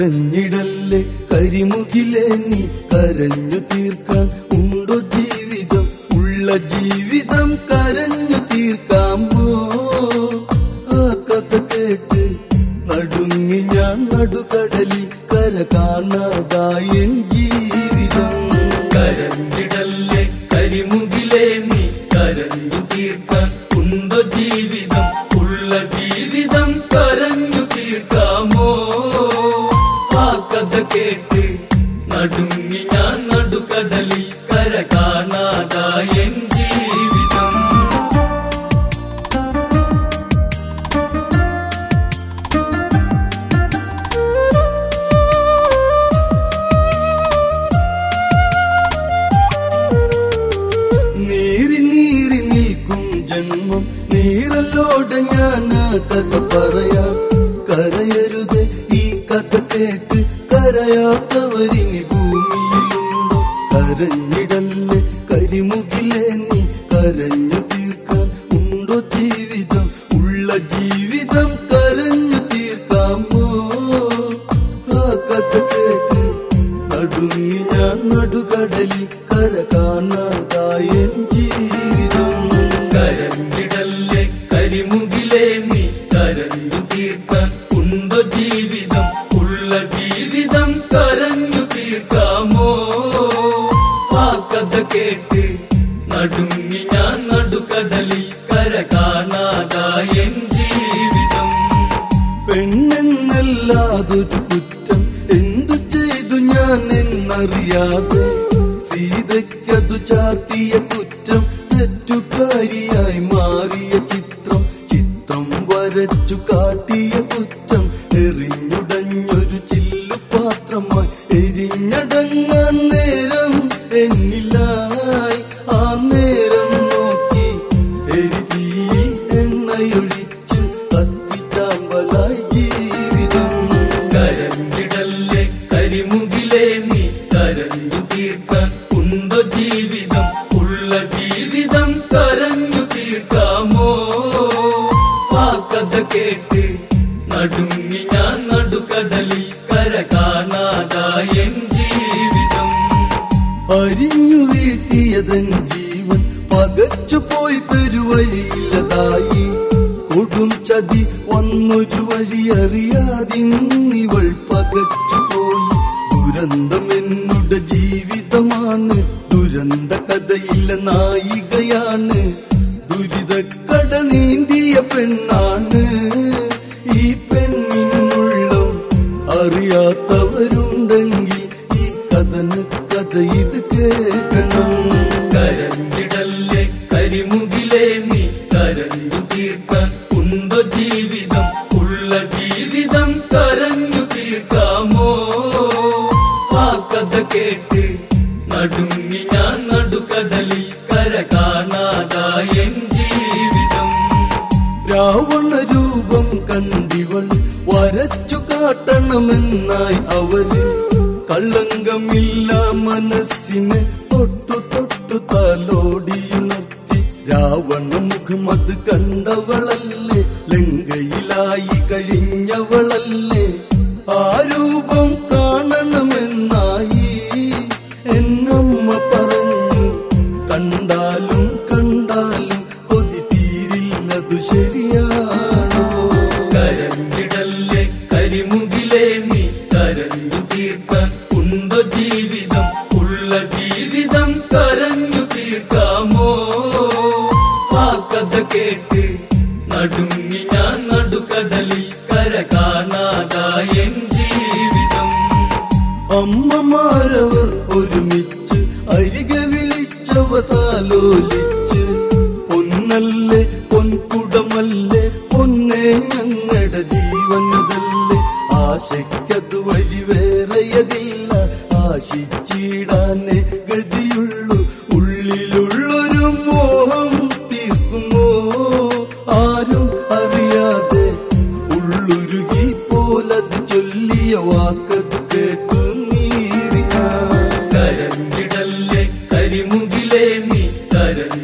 കരഞ്ഞിടല്ലേ കരിമുകിലേ നീ കരഞ്ഞു തീർക്കാൻ ഉണ്ടോ ജീവിതം ഉള്ള ജീവിതം കരഞ്ഞു തീർക്കാമോ ആ കഥ കേട്ട് നടുങ്ങി ഞാൻ നടുകടലിൽ കര കാണാതായ ജീവിതം കരഞ്ഞിടല്ലേ കരിമുകിലേ നീ കരഞ്ഞു തീർക്കാൻ ഉണ്ടോ ജീവിതം ഉള്ള ജീവിതം കരഞ്ഞു തീർക്കാമോ ആ കഥ കേട്ട് നടുങ്ങി ഞാൻ നടുകടലിൽ കര കാണാതായ ജീവിതം നീറി നീറി നിൽക്കും ജന്മം നീറലോടെ ഞാൻ ആ കഥ പറയാ കരയരുത് ഈ കഥ കേട്ട് കരയാത്തവരിനി ഭൂമിയിലുണ്ടോ കരഞ്ഞിടല്ലേ കരിമുകിലേ നീ കരഞ്ഞു തീർക്കാൻ ഉണ്ടോ ജീവിതം ഉള്ള ജീവിതം കരഞ്ഞു തീർക്കാമോ ആ കഥ കേട്ട് നടുങ്ങി ഞാൻ നടുകടലിൽ കര കാണാതായ ജീവിതം കരഞ്ഞിടല്ലേ കരിമുകിലേ നീ കരഞ്ഞു തീർക്കാൻ ഉണ്ടോ ജീവിതം ഉള്ള ജീവിതം കരഞ്ഞു തീർക്കാമോ ആ കഥ കേട്ട് നടുങ്ങി ഞാൻ നടുകടലിൽ കര കാണാതായ ജീവിതം പെണ്ണെന്നല്ലാതൊരു കുറ്റം എന്തു ചെയ്തു ഞാൻ എന്നറിയാതെ സീതയ്ക്കതു ചാർത്തിയ കുറ്റം തെറ്റുകാരിയായി മാറിയ ചിത്രം ചിത്രം വരച്ചു കാട്ടിയ കുറ്റം എറിഞ്ഞുടഞ്ഞൊരു ചില്ലു പാത്രമായി എരിഞ്ഞടങ്ങാൻ നേരം എന്നിലായി ആ നേരം നോക്കി എരിതിയിൽ എണ്ണയൊഴിച്ച് കത്തിച്ചാമ്പലായി ജീവിതം കരഞ്ഞിടല്ലേ കരിമുകിലേ നീ കരഞ്ഞു തീർക്കാൻ ഉണ്ടോ ജീവിതം ഉള്ള ജീവിതം കരഞ്ഞു തീർക്കാമോ ആ കഥ കേട്ട് നടുങ്ങി ഞാൻ നടുകടലിൽ കര കാണാതായ ജീവിതം അരിഞ്ഞു വീഴ്ത്തിയതൻ ജീവൻ പകച്ചു പോയി പെരുവഴിയില്ലതായി കൊടും ചതി വന്നൊരു വഴി അറിയാതിന്നിവൾ പകച്ചു പോയി ദുരന്തം എന്നുടെ ജീവിതമാണ് ദുരന്ത കഥയില്ല നായികയാണ് ദുരിതക്കട നീന്തിയ പെണ്ണാണ് ഈ പെണ്ണിനുള്ളം അറിയാത്തവരുണ്ടെങ്കിൽ ഈ കഥന കഥ ഇത് കേൾക്കണം കരഞ്ഞിടല്ലേ കരിമുകിലേ നീ കരഞ്ഞു തീർക്കാൻ ഉണ്ടോ ജീവിതം ഉള്ള ജീവിതം കരഞ്ഞു തീർക്കാമോ ആ കഥ കേട്ട് നടുങ്ങി ഞാൻ നടുകടലിൽ കര കാണാതായ ജീവിതം രാവണ രൂപം കണ്ടിവൾ വരച്ചു കാട്ടണമെന്നായി അവര് കളങ്കമില്ല മനസ്സിനെ തൊട്ടു തൊട്ടു തലോടിയുണർത്തി രാവണ മുഖം അത് കണ്ടവളല്ലേ ലങ്കയിലായി കഴിഞ്ഞവളല്ലേ ആ രൂപം കാണണമെന്നായി എന്നമ്മ പറഞ്ഞു കണ്ടാലും കണ്ടാലും കൊതി തീരില്ലതു ശരിയാണോ കരഞ്ഞിടല്ലേ കരിമുകിലേ നീ കരഞ്ഞു തീർക്കാൻ ഉണ്ടോ ജീവിതം ഉള്ള ജീവിതം കരഞ്ഞു തീർക്കാമോ ആ കഥ കേട്ട് നടുങ്ങി ഞാൻ നടുകടലിൽ കര കാണാതായ ജീവിതം അമ്മമാരവർ ഒരുമിച്ച് അരികെ വിളിച്ചവ താലോലിച്ച് പൊന്നല്ലേ പൊൻകുടമല്ലേ പൊന്നെ ഞങ്ങളുടെ ജീവനതല്ലേ ആശയ്ക്കത് വഴി വേറെയതില്ല ആശിച്ചിടാനേ ഗതിയുള്ളൂ ഉള്ളിലുള്ളൊരു മോഹം തീർക്കുമോ ആരും അറിയാതെ ഉള്ളുരുകി പോലത് ചൊല്ലിയ വാക്കത് കേട്ടു നീറി ഞാൻ കരഞ്ഞിടല്ലേ കരിമുകിലേ നീ കരഞ്ഞു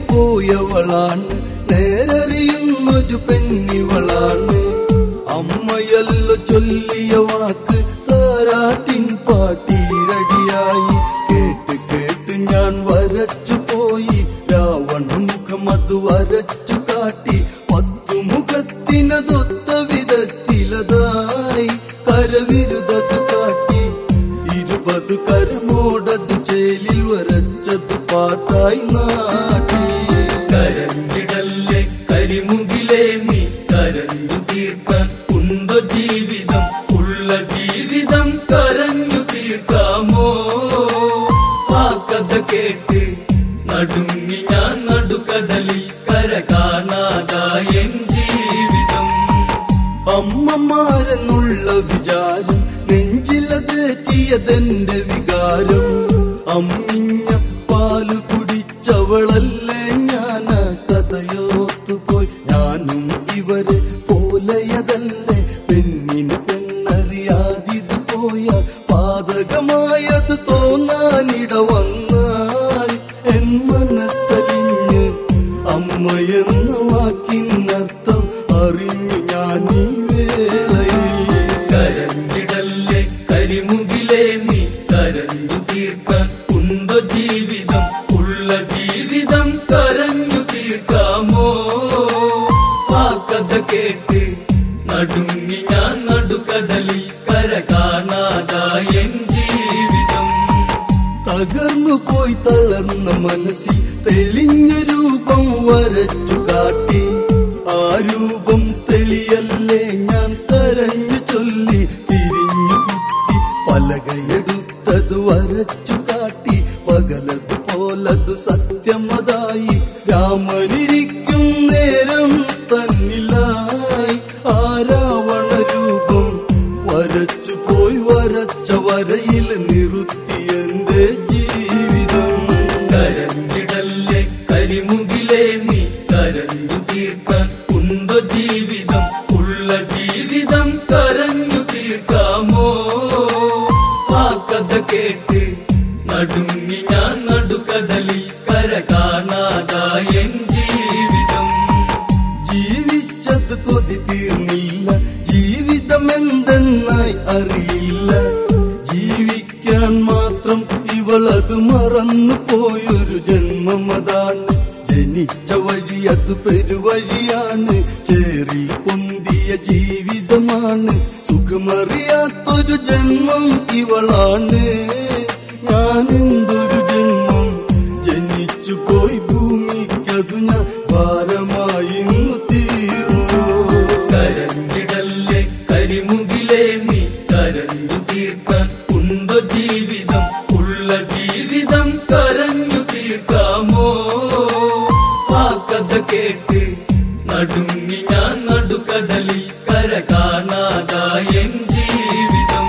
പോയവളാണ് നേരറിയുന്നൊരു പെണ്ണിവളാണ് അമ്മയല്ലോ ചൊല്ലിയ വാക്ക് താരാട്ടിൻ പാട്ടീരടിയായി കേട്ട് കേട്ട് ഞാൻ വരച്ചു പോയി രാവണ മുഖം അത് വരച്ചു കാട്ടി പത്തു മുഖത്തിനതൊത്ത വിധത്തിലതായി കരവിരുതത് കാട്ടി ഇരുപത് കരമോടത് ചേലിൽ വരച്ചത് പാട്ടായി നാട്ടി കരഞ്ഞിടല്ലേ കരിമുകിലേ നീ കരഞ്ഞു തീർക്കാൻ ഉണ്ടോ ജീവിതം ഉള്ള ജീവിതം കരഞ്ഞു തീർക്കാമോ ആ കഥ കേട്ട് നടുങ്ങി ഞാൻ നടുക്കടലിൽ കര കാണാതായ എൻ ജീവിതം അമ്മമാരെന്നുള്ള വിചാരം നെഞ്ചിലതേറ്റിയതെന്റെ വികാരം അമ്മിഞ്ഞ പാല് കുടിച്ചവളല്ലേ ഞാൻ ആ കഥയോത്തുപോയി ഞാനും ഇവരെ പോലെയതല്ലേ പെണ്ണിന് പെണ്ണറിയാതിത് പോയ പാതകമായത് തോന്നാനിട വന്നാൽ എൻ മനസ്സലിഞ്ഞ് അമ്മയെന്ന വാക്കിനർത്ഥം അറിഞ്ഞു ഞാൻ ഈ വേളയിൽ കരഞ്ഞിടല്ലേ കരിമുകിലേ നീ കരഞ്ഞു തീർക്കാൻ ഉണ്ടോ ജീവിതം ഉള്ള ജീവിതം കരഞ്ഞു തീർക്കാമോ ആ കഥ കേട്ട് നടുങ്ങി ഞാൻ നടുക്കടലിൽ കര കാണാതായ എൻ ജീവിതം തകർന്നു പോയി തളർന്ന മനസ്സിൽ തെളിഞ്ഞ രൂപം വരച്ചു കാട്ടി ആ രൂപം തെളിയല്ലേ ഞാൻ കരഞ്ഞു ചൊല്ലി തിരിഞ്ഞു കുത്തി പലകയെടുത്തത് വരച്ചു കാട്ടി പകലത് പോലത് സത്യമതായി രാമനിരിക്കും നേരം തന്നിലായി ആ രാവണ രൂപം വരച്ചു പോയി വരച്ച വരയിൽ നിർത്തി എന്റെ ജീവിതം കരഞ്ഞിടല്ലേ കരിമുകിലേ നീ കരഞ്ഞു തീർക്കാൻ ഉണ്ടോ ജീവിതം ഉള്ള ജീവിതം കരഞ്ഞു തീർക്കാമോ ആ കഥ കേട്ട് നടുങ്ങി ഞാൻ നടുക്കടലിൽ കര കാണാതായ എൻ ജീവിതം ജീവിച്ചത് കൊതി തീർന്നില്ല ജീവിതം എന്തെന്നായി അറിയില്ല ജീവിക്കാൻ മാത്രം ഇവളത് മറന്നു പോയൊരു ജന്മം അതാണ് ജനിച്ച വഴി അത് പെരുവഴിയാണ് ചേറി പൊന്തിയ ജീവിതമാണ് സുഖമറിയാത്തൊരു ജന്മം ഇവളാണ് ഞാൻ എന്തൊരു ജന്മം ജനിച്ചു പോയി ഭൂമിക്കതു ഞാൻ ഭാരമായി ഇന്നു തീർന്നു കരഞ്ഞിടല്ലേ കരിമുകിലേ നീ കരഞ്ഞു തീർക്കാൻ ഉണ്ടോ ജീവിതം ഉള്ള ജീവിതം കരഞ്ഞു തീർക്കാമോ ആ കഥ കേട്ട് നടുങ്ങി ഞാൻ നടുക്കടലിൽ കര കാണാതായ എൻ ജീവിതം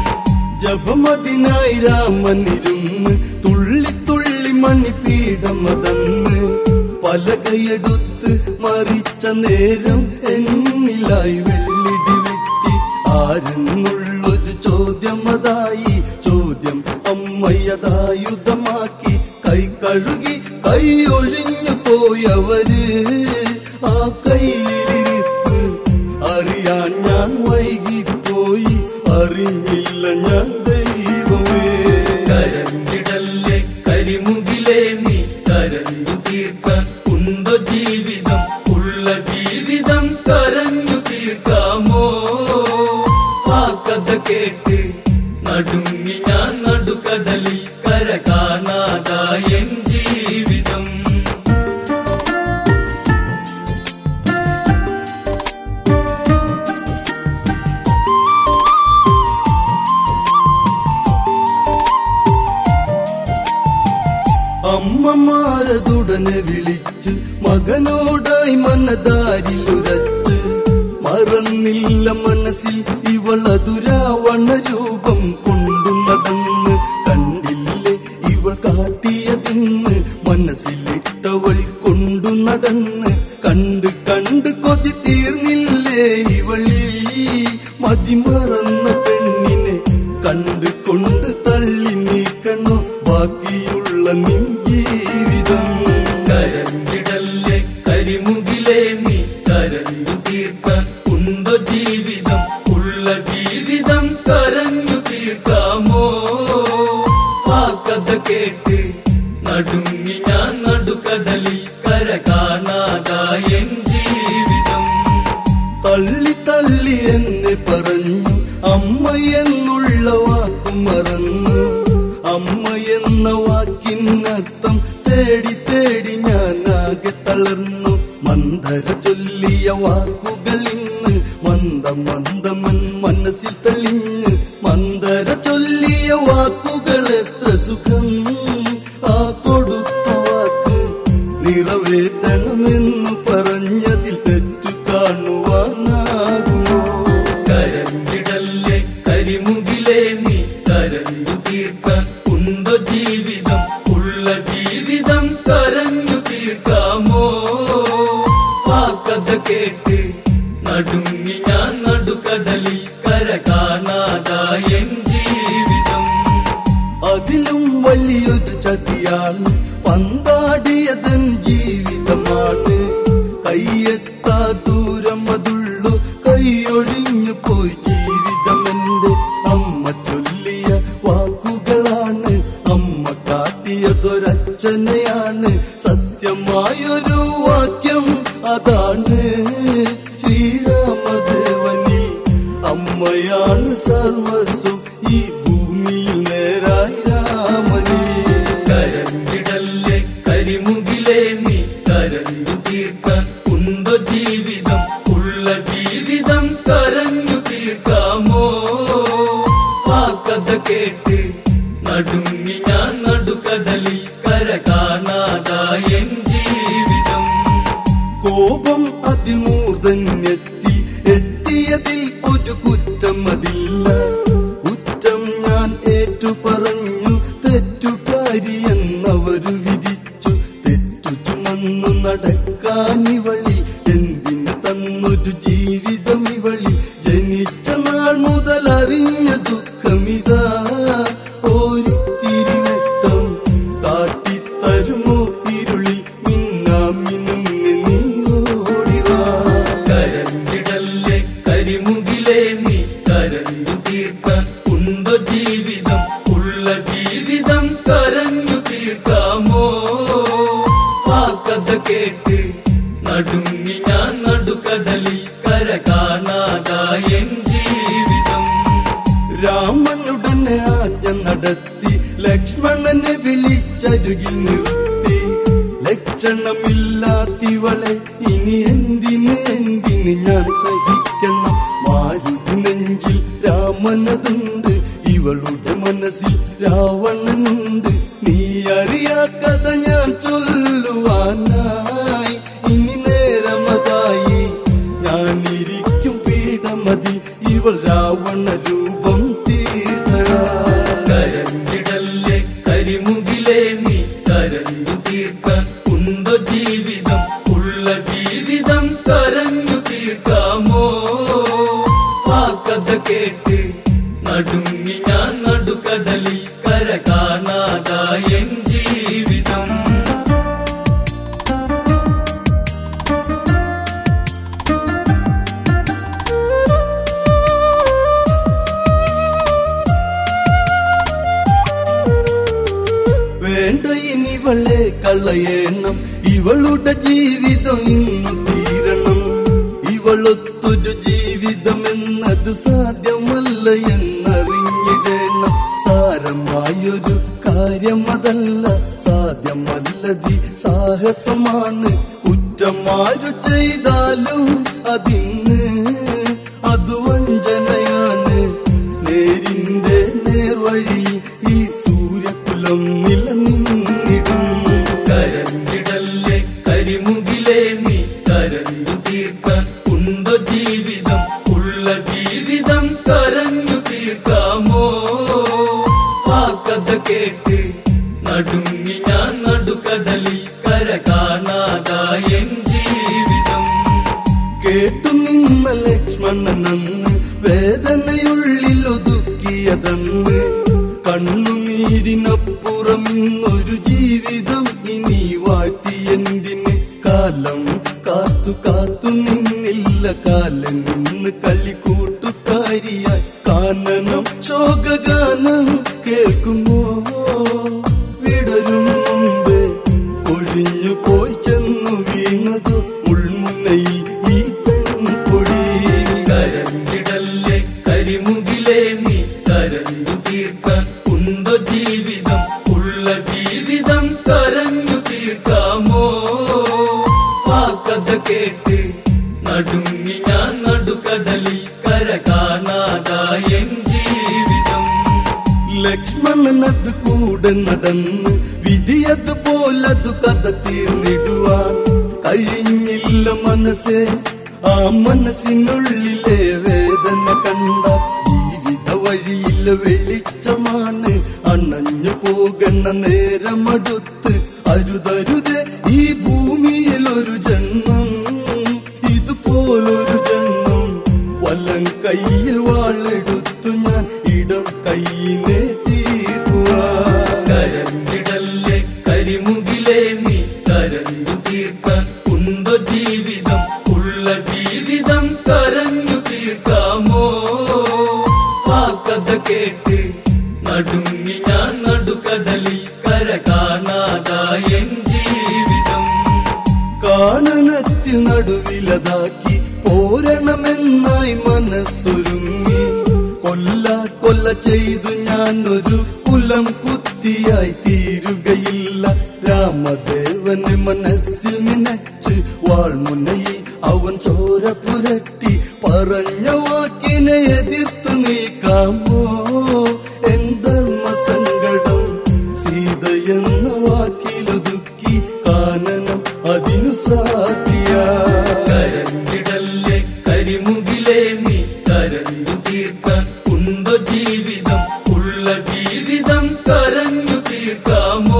ജപമതിനായി രാമനിരുന്ന് തുള്ളി തുള്ളി മണിപീഠമതന്ന് പലകയെടുത്ത് മറിച്ച നേരം എന്നിലായി വെള്ളിടി വെട്ടി ആരെന്നുള്ളൊരു ചോദ്യമതായി ചോദ്യം അമ്മയതായുധമാക്കി കൈ കഴുകി കൈ ഒഴിഞ്ഞു പോയവര് ആ കൈയിലിരിപ്പ് അറിയാൻ ഞാൻ വൈകിപ്പോയി അറിഞ്ഞില്ല ഞാൻ ദൈവമേ കരഞ്ഞിടല്ലേ കരിമുകിലേ നീ കരഞ്ഞു തീർക്കാൻ ഉണ്ടോ ജീവിതം ഉള്ള ജീവിതം കരഞ്ഞു തീർക്കാമോ ആ കഥ കേട്ട് നടുങ്ങി ഞാൻ നടുക്കടലിൽ കര കാണാതായ എൻ ജീവിതം അമ്മമാരതുടനെ വിളിച്ച് മകനോടായി മനതാരിൽ ഉരച്ച് മറന്നില്ല മനസ്സിൽ ഇവളതു രാവണ രൂപം കൊണ്ടു നടന്ന് കണ്ടില്ലേ ഇവൾ കാട്ടിയതിന്ന് മനസ്സിലിട്ടവൾ കൊണ്ടു നടന്ന് കണ്ട് കണ്ട് കൊതി തീർന്നില്ലേ ഇവളിൽ മതിമറന്ന പെണ്ണിനെ കണ്ട് കൊണ്ട് തള്ളി നീക്കണോ ബാക്കിയുള്ള നിൻ ജീവിതം കരഞ്ഞിട തളർന്നു മന്ദര ചൊല്ലിയ വാക്കുകൾ ഇന്ന് മന്ദം മന്ദമൻ മനസ്സിൽ തെളിഞ്ഞ് മന്ദര ചൊല്ലിയ വാക്കുകൾ എത്ര സുഖം ആ കൊടുത്ത വാക്ക് നിറവേറ്റണമെന്ന് പറഞ്ഞതിൽ തെറ്റു കാണുവാനാകുമോ കരഞ്ഞിടല്ലേ കരിമുകിലേ നീ കരഞ്ഞു തീർക്കാൻ ഉണ്ടോ ജീവിതം ഉള്ള ജീവിതം കരഞ്ഞു തീർക്കാമോ ആ കഥ കേട്ട് നടുങ്ങി ഞാൻ നടുക്കടലിൽ കര കാണാതായ എൻ ജീവിതം അതിലും വലിയൊരു ചതിയാണ് പന്താടിയതൻ ജീവിതമാണ് കയ്യെത്താ ദൂരം അതുള്ളു കൈയൊഴിഞ്ഞു പോയി ജീവിതമെന്റെ അമ്മ ചൊല്ലിയ വാക്കുകളാണ് അമ്മ കാട്ടിയതൊരച്ഛനെയാണ് സത്യമായൊരു വാക്യം അതാണ് ശ്രീരാമദേവനിൽ അമ്മയാണ് സർവസ്വം ഈ ഭൂമിയിൽ നേരായി രാമനിൽ കരഞ്ഞിടല്ലേ കരിമുകിലേ നീ കരഞ്ഞു തീർക്കാൻ ഉണ്ടോ ജീവിതം ഉള്ള ജീവിതം കരഞ്ഞു തീർക്കാമോ ആ കഥ കേട്ട് നടുങ്ങി ഞാൻ നടുക്കടലിൽ കര കാണാതായ എൻ ജീവിതം കോപം അതിമൂർധന്യെത്തി എത്തിയതിൽ ഒരു കുറ്റം അതില്ല കുറ്റം ഞാൻ ഏറ്റു പറഞ്ഞു തെറ്റുകാരി എന്നവര് വിധിച്ചു തെറ്റു ചുമന്നു നടക്കാൻ ഇവളി എന്തിന് തന്നൊരു ജീവിതം ഇവളി ജനിച്ച നാൾ മുതൽ അറിഞ്ഞ ദുഃഖമിതാ ഓരിത്തിരി വെട്ടം കാട്ടിത്തരുമോ ഇരുളി മിന്നാമിനുങ്ങി നീ ഓടിവാ കരഞ്ഞിടല്ലേ കരിമുകിലേ നീ കരഞ്ഞു തീർക്കാൻ ഉണ്ടോ ജീവിതം ഉള്ള ജീവിതം കരഞ്ഞു തീർക്കാമോ ആ കഥ കേട്ട് നടുങ്ങി ഞാൻ നടുക്കടലിൽ കര കാണാതായ എൻ ജീവിതം രാമനുടനെ ആജ്ഞ നടത്തി ലക്ഷ്മണനെ വിളിച്ചരുകിൽ നിർത്തി ലക്ഷണമില്ലാത്തിവളെ ഇനി എന്തിന് എന്തിന് ഞാൻ സഹിക്കണം മാരുതി നെഞ്ചിൽ രാമനതുണ്ട് ഇവളുടെ മനസ്സിൽ രാവണനുണ്ട് നീ അറിയാ കഥ ഞാൻ ചൊല്ലുവാനായി ഇനി നേരമതായി ഞാനിരിക്കും പീഠമതിൽ ഇവൾ രാവണ രൂപം തീർത്തടാ കരഞ്ഞിടല്ലേ കരിമുകിലേ നീ കരഞ്ഞു തീർക്കാൻ ഉണ്ടോ ജീവിതം ഉള്ള ജീവിതം കരഞ്ഞു തീർക്കാമോ ആ കഥ കേട്ട് നടുങ്ങി ഞാൻ നടുക്കടലിൽ കര കാണാതായ എൻ ജീവിതം വേണ്ട ഇനിവളെ കളയണം ഇവളുടെ ജീവിതം ഇന്നു തീരണം ഇവളൊത്തൊരു ജീവിതം എന്നത് സാധ്യമല്ല എന്നറിഞ്ഞിടണം സാരമായൊരു കാര്യമതല്ല സാധ്യമല്ലതി സാഹസമാണ് കുറ്റമാരു ചെയ്താലും അതിന് അത് വഞ്ചനയാണ് നേരിന്റെ നേർവഴി ഈ സൂര്യകുലം നിലനിന്നിടും കരഞ്ഞിടല്ലേ കരിമുകിലേ നീ കരഞ്ഞു തീർക്കാൻ ഉണ്ടോ ജീവിതം ഉള്ള ജീവിതം കരഞ്ഞു തീർക്കാമോ ആ കഥ കേട്ട് നടുങ്ങി ഞാൻ നടുക്കടലിൽ കര കാണാതായ എൻ ജീവിതം കേട്ടു നിന്ന ലക്ഷ്മണനന്ന് വേദനയുള്ളിൽ ഒതുക്കിയതന്ന് കണ്ണുനീരിനപ്പുറം ഇന്നൊരു ജീവിതം ഇനി വാഴ്ത്തിയെന്തിന് കാലം കാത്തു കാത്തു നിന്നില്ല കാലം നിന്ന് കളിക്കൂട്ടുകാരിയായി കാനനം ശോകഗാനം കേൾക്കുമോ വിടരും മുമ്പേ കൊഴിഞ്ഞു പോയി ചെന്നു വീണതു ഉൾമുനയിൽ ഈ പെൺകൊടി കരഞ്ഞിടല്ലേ കരിമുകിലേ നീ കരഞ്ഞു തീർക്കാൻ ഉണ്ടോ ജീവിതം ഉള്ള ജീവിതം കരഞ്ഞു തീർക്കാമോ കഥ കേട്ട് നടുങ്ങി ഞാൻ നടുക്കടലിൽ കര കാണാതായ ജീവിതം ലക്ഷ്മണനത് കൂടെ നടന്ന് വിധിയത് പോലതു കഥ തീർന്നിടുവാൻ കഴിഞ്ഞില്ല മനസ്സേ ആ മനസ്സിനുള്ളിലെ വേദന കണ്ട ജീവിത വഴിയിലെ വെളിച്ചമാണ് അണഞ്ഞു പോകുന്ന നേരമടുത്ത് അരുതരുതേ ഈ ഭൂമിയിൽ ഒരു ജന്മം ഇതുപോലൊരു ജന്മം വലം കയ്യിൽ വാളെടുത്തു ഞാൻ ഇടം കയ്യിനെ തീർക്കുവാ കരഞ്ഞിടല്ലേ കരിമുകിലേ നീ കരഞ്ഞു തീർക്കാൻ ഉണ്ടോ ജീവിതം ഉള്ള ജീവിതം കരഞ്ഞു തീർക്കാമോ ആ കഥ കേട്ട് നടുങ്ങി ഞാൻ നടുക്കടലിൽ കര കാണാതായ ജീവിതം കാനനത്തിൽ നടുവിലതാക്കി പോരണമെന്നായി മനസ്സൊരുങ്ങി കൊല്ല കൊല്ല ചെയ്തു ഞാൻ ഒരു കുലം കുത്തിയായി തീരുകയില്ല രാമദേവന് മനസ്സിൽ നിനച്ച് വാൾമുനയിൽ അവൻ ചോര പുരട്ടി പറഞ്ഞ വാക്കിനെ എതിർത്തു നിൽക്കാമോ എൻ ധർമ്മസങ്കടം സീത എന്ന വാക്കിലൊതുക്കി കാനനം അതിനു സാക്ഷിയാ കരഞ്ഞിടല്ലേ കരിമുകിലേ നീ കരഞ്ഞു തീർക്കാൻ ഉണ്ടോ ജീവിതം ഉള്ള ജീവിതം കരഞ്ഞു തീർക്കാമോ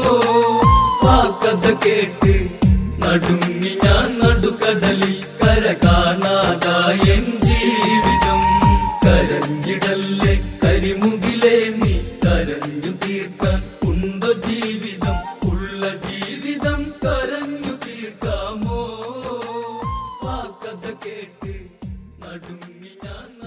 ആ കഥ കേട്ട് നടുങ്ങി ഞാൻ നടുക്കടലിൽ കര കാണാതായ ജീവിതം കരഞ്ഞിടല്ലേ കരിമുകിലേ നീ കരഞ്ഞു തീർക്കാൻ ഉണ്ടോ ജീവിതം ഉള്ള ജീവിതം കരഞ്ഞു തീർക്കാമോ ആ കഥ കേട്ട് നടുങ്ങി ഞാൻ